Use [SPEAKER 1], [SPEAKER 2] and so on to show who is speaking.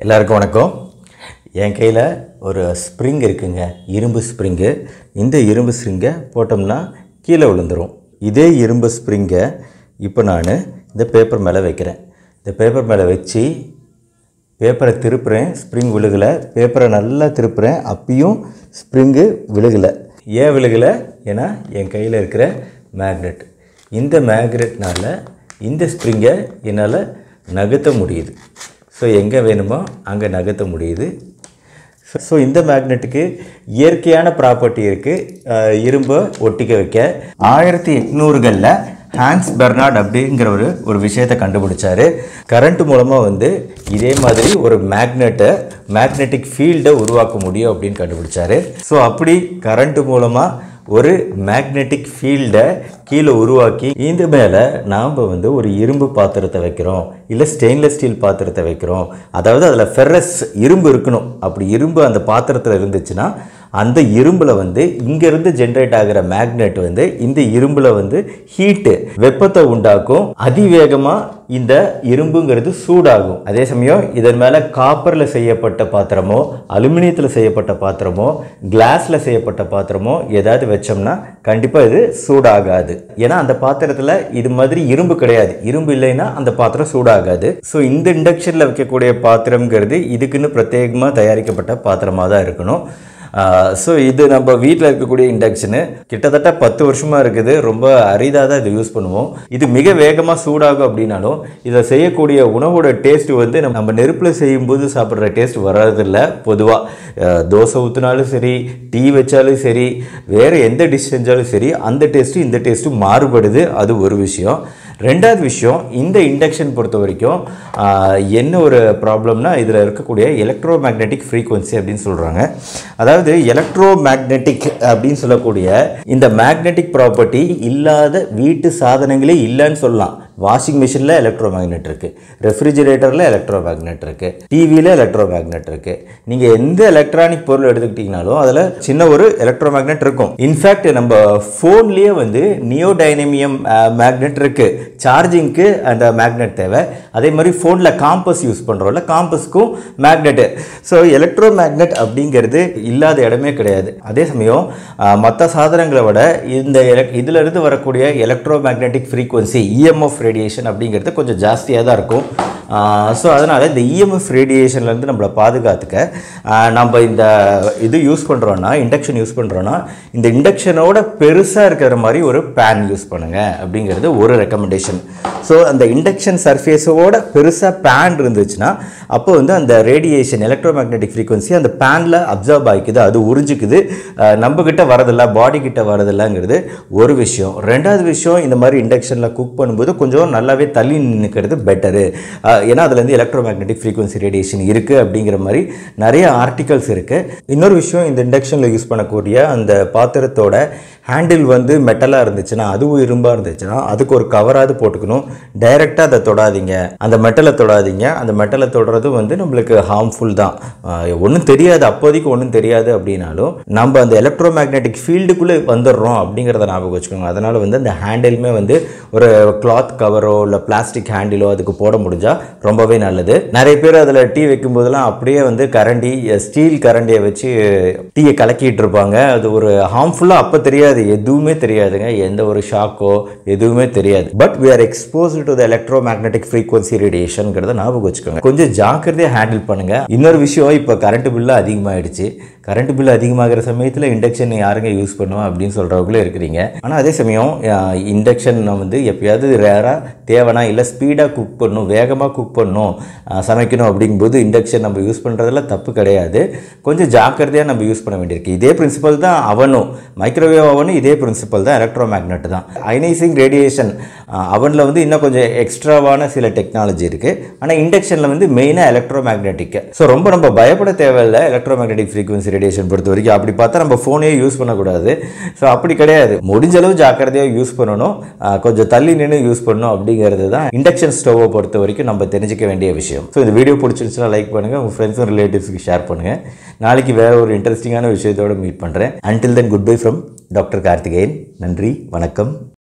[SPEAKER 1] எல்லாருக்கும் வணக்கம் என் கையில் ஒரு ஸ்ப்ரிங் இருக்குங்க இரும்பு ஸ்ப்ரிங்கு இந்த இரும்பு ஸ்ப்ரிங்கை போட்டோம்னா கீழே விழுந்துரும் இதே இரும்பு ஸ்ப்ரிங்கை இப்போ நான் இந்த பேப்பர் மேலே வைக்கிறேன் இந்த பேப்பர் மேலே வச்சு பேப்பரை திருப்புறேன் ஸ்ப்ரிங் விழுகலை பேப்பரை நல்லா திருப்புறேன் அப்பயும் ஸ்ப்ரிங்கு விழுகலை ஏன் விழுகலை ஏன்னா என் கையில் இருக்கிற மேக்னெட் இந்த மேக்னெட்னால இந்த ஸ்ப்ரிங்கை என்னால் நகர்த்த முடியுது ஸோ எங்கே வேணுமோ அங்கே நகர்த்த முடியுது ஸோ இந்த மேக்னெட்டுக்கு இயற்கையான ப்ராப்பர்ட்டி இருக்குது இரும்பை ஒட்டிக்க வைக்க ஆயிரத்தி எட்நூறுகளில் ஹான்ஸ் பெர்னார்ட் அப்படிங்கிற ஒரு ஒரு விஷயத்தை கண்டுபிடிச்சாரு கரண்ட் மூலமாக வந்து இதே மாதிரி ஒரு மேக்னெட்டை மேக்னெட்டிக் ஃபீல்டை உருவாக்க முடியும் அப்படின்னு கண்டுபிடிச்சாரு ஸோ அப்படி கரண்ட் மூலமாக ஒரு மேக்னெட்டிக் ஃபீல்டை கீழே உருவாக்கி இந்த மேலே நாம் வந்து ஒரு இரும்பு பாத்திரத்தை வைக்கிறோம் இல்லை ஸ்டெயின்லெஸ் ஸ்டீல் பாத்திரத்தை வைக்கிறோம் அதாவது அதில் ஃபெர்ரஸ் இரும்பு இருக்கணும் அப்படி இரும்பு அந்த பாத்திரத்தில் இருந்துச்சுன்னா அந்த இரும்பில் வந்து இங்கேருந்து ஜென்ரேட் ஆகிற மேக்னெட் வந்து இந்த இரும்பில் வந்து ஹீட்டு வெப்பத்தை உண்டாக்கும் அதிவேகமாக இந்த இரும்புங்கிறது சூடாகும் அதே சமயம் இதன் மேலே காப்பரில் செய்யப்பட்ட பாத்திரமோ அலுமினியத்தில் செய்யப்பட்ட பாத்திரமோ கிளாஸில் செய்யப்பட்ட பாத்திரமோ ஏதாவது வச்சோம்னா கண்டிப்பாக இது சூடாகாது ஏன்னா அந்த பாத்திரத்தில் இது மாதிரி இரும்பு கிடையாது இரும்பு இல்லைன்னா அந்த பாத்திரம் சூடாகாது ஸோ இந்த இண்டக்ஷனில் வைக்கக்கூடிய பாத்திரம்ங்கிறது இதுக்குன்னு பிரத்யேகமாக தயாரிக்கப்பட்ட பாத்திரமாக தான் இருக்கணும் ஸோ இது நம்ம வீட்டில் இருக்கக்கூடிய இண்டக்ஷனு கிட்டத்தட்ட பத்து வருஷமாக இருக்குது ரொம்ப அரிதாக தான் இதை யூஸ் பண்ணுவோம் இது மிக வேகமாக சூடாகும் அப்படின்னாலும் இதை செய்யக்கூடிய உணவோட டேஸ்ட் வந்து நம்ம நம்ம நெருப்பில் செய்யும்போது சாப்பிட்ற டேஸ்ட் வர்றதில்ல பொதுவாக தோசை ஊற்றினாலும் சரி டீ வச்சாலும் சரி வேறு எந்த டிஷ் செஞ்சாலும் சரி அந்த டேஸ்ட்டும் இந்த டேஸ்ட்டும் மாறுபடுது அது ஒரு விஷயம் ரெண்டாவது விஷயம் இந்த இண்டக்ஷன் பொறுத்த வரைக்கும் ஆஹ், என்ன ஒரு ப்ராப்ளம்னா இதில் இருக்கக்கூடிய எலக்ட்ரோ மேக்னெட்டிக் ஃப்ரீக்வன்சி அப்படின்னு சொல்கிறாங்க அதாவது எலக்ட்ரோ மேக்னெட்டிக் அப்படின்னு சொல்லக்கூடிய இந்த மேக்னெட்டிக் ப்ராப்பர்ட்டி இல்லாத வீட்டு சாதனங்களே இல்லைன்னு சொல்லலாம் வாஷிங் மிஷினில் எலக்ட்ரோ மேக்னெட் இருக்குது ரெஃப்ரிஜிரேட்டரில் எலக்ட்ரோ மேக்னெட் இருக்குது டிவியில் எலக்ட்ரோ மேக்னெட் இருக்குது நீங்கள் எந்த எலக்ட்ரானிக் பொருள் எடுத்துக்கிட்டிங்கனாலும் அதில் சின்ன ஒரு எலக்ட்ரோ மேக்னெட் இருக்கும் இன்ஃபேக்ட் நம்ம ஃபோன்லேயே வந்து நியோடைனமியம் மேக்னெட் இருக்குது சார்ஜிங்க்கு அந்த மேக்னெட் தேவை அதே மாதிரி ஃபோனில் காம்பஸ் யூஸ் பண்ணுறோம்ல காம்பஸ்க்கும் மேக்னெட்டு ஸோ எலக்ட்ரோ மேக்னெட் அப்படிங்கிறது இல்லாத இடமே கிடையாது அதே சமயம் மற்ற சாதனங்களை விட இந்த எலக் இதிலிருந்து வரக்கூடிய electro magnetic frequency EMF radiation அப்படிங்கிறது கொஞ்சம் ஜாஸ்தியாக தான் இருக்கும் ஸோ அதனால் இந்த இஎம்எஃப் ரேடியேஷன்லேருந்து நம்மளை பாதுகாத்துக்க ஆஹ் நம்ம இந்த இது யூஸ் பண்ணுறோன்னா இண்டக்ஷன் யூஸ் பண்ணுறோன்னா இந்த இண்டக்ஷனோட பெருசாக இருக்கிற மாதிரி ஒரு பேன் யூஸ் பண்ணுங்கள் அப்படிங்கிறது ஒரு ரெக்கமெண்டேஷன் ஸோ அந்த இண்டக்ஷன் சர்ஃபேஸோட பெருசாக பேன் இருந்துச்சுன்னா அப்போ வந்து அந்த ரேடியேஷன் எலக்ட்ரோ மேக்னெட்டிக் ஃப்ரீக்வன்சி அந்த பேனில் அப்சர்வ் ஆகிக்குது அது உறிஞ்சிக்குது ஆஹ் நம்ம கிட்ட வரதில்ல பாடி கிட்ட வரதில்லைங்கிறது ஒரு விஷயம் ரெண்டாவது விஷயம் இந்த மாதிரி இண்டக்ஷனில் குக் பண்ணும்போது கொஞ்சம் நல்லாவே தள்ளி நிற்கிறது பெட்டரு ஏன்னா அதுலேருந்து எலக்ட்ரோ மேக்னெட்டிக் ஃப்ரீக்வன்சி ரேடியேஷன் இருக்குது அப்படிங்கிற மாதிரி நிறைய ஆர்டிகல்ஸ் இருக்குது இன்னொரு விஷயம் இந்த இண்டக்ஷனில் யூஸ் பண்ணக்கூடிய அந்த பாத்திரத்தோட ஹேண்டில் வந்து மெட்டலாக இருந்துச்சுன்னா அதுவும் இரும்பாக இருந்துச்சுன்னா அதுக்கு ஒரு கவராது போட்டுக்கணும் டைரெக்டாக அதை தொடாதீங்க அந்த மெட்டலை தொடாதீங்க அந்த மெட்டலை தொடுறது வந்து நம்மளுக்கு ஹார்ம்ஃபுல் தான் ஒன்றும் தெரியாது அப்போதைக்கு ஒன்றும் தெரியாது அப்படின்னாலும் நம்ம அந்த எலக்ட்ரோ மேக்னெட்டிக் ஃபீல்டுக்குள்ளே வந்துடுறோம் அப்படிங்கிறத ஞாபகம் வச்சுக்கோங்க அதனால் வந்து அந்த ஹேண்டிலுமே வந்து ஒரு கிளாத் கவரோ இல்லை பிளாஸ்டிக் ஹேண்டிலோ அதுக்கு போட முடிஞ்சால் ரொம்பவே நல்லது நிறைய பேர் அதில் டீ வைக்கும் போதெல்லாம் அப்படியே வந்து கரண்டி ஸ்டீல் கரண்டியை வச்சு டீயை கலக்கிட்டு இருப்பாங்க அது ஒரு ஹார்ம்ஃபுல்லாக அப்போ தெரியாது எதுவுமே தெரியாதுங்க எந்த ஒரு ஷாக்கோ எதுவுமே தெரியாது but we are exposed to the electro magnetic frequency ரேடியேஷன்ங்கிறத ஞாபகம் வச்சுக்கோங்க கொஞ்சம் ஜாக்கிரதையாக ஹேண்டில் பண்ணுங்க இன்னொரு விஷயம் இப்போ கரண்ட் பில்லு அதிகமாகிடுச்சு கரண்ட் பில் அதிகமாகிற சமயத்தில் இண்டக்ஷன் யாருங்க யூஸ் பண்ணுவோம் அப்படின்னு சொல்கிறவங்களே இருக்கிறீங்க ஆனால் அதே சமயம் இண்டக்ஷன் வந்து எப்பயாவது ரேராக தேவைனா இல்லை ஸ்பீடாக குக் பண்ணணும் வேகமாக குக் பண்ணணும் அஹ், சமைக்கணும் அப்படிங்கும்போது இண்டக்ஷன் நம்ம யூஸ் பண்ணுறதுல தப்பு கிடையாது கொஞ்சம் ஜாக்கிரதையாக நம்ம யூஸ் பண்ண வேண்டியிருக்கு இதே பிரின்சிபல் தான் அவனும் மைக்ரோவேவ் அவனும் இதே பிரின்சிபல் தான் எலக்ட்ரோ மேக்னெட் தான் அயனைசிங் ரேடியேஷன் அவனில் வந்து இன்னும் கொஞ்சம் எக்ஸ்ட்ராவான சில டெக்னாலஜி இருக்குது ஆனால் இண்டக்ஷனில் வந்து மெயினாக எலக்ட்ரோ மேக்னெட்டிக் ஸோ ரொம்ப நம்ம பயப்பட தேவையில்லை எலக்ட்ரோ மேக்னெட்டிக் ஃப்ரீக்வன்சி ரேடியேஷன் பொறுத்த வரைக்கும் அப்படி பார்த்தா நம்ம ஃபோனே யூஸ் பண்ணக்கூடாது ஸோ அப்படி கிடையாது முடிஞ்ச அளவு ஜாக்கிரதையாக யூஸ் பண்ணணும் ஆஹ் கொஞ்சம் தள்ளி நின்று யூஸ் பண்ணணும் அப்படிங்கிறது தான் இண்டக்ஷன் ஸ்டவ்வை பொறுத்த வரைக்கும் நம்ம தெரிஞ்சுக்க வேண்டிய விஷயம் ஸோ இந்த வீடியோ பிடிச்சிருச்சுன்னா லைக் பண்ணுங்கள் உங்கள் ஃப்ரெண்ட்ஸும் ரிலேட்டிவ்ஸ்க்கு ஷேர் பண்ணுங்கள் நாளைக்கு வேற ஒரு இன்ட்ரெஸ்டிங்கான விஷயத்தோட மீட் பண்ணுறேன் until then good bye from doctor Karthikeyan நன்றி வணக்கம்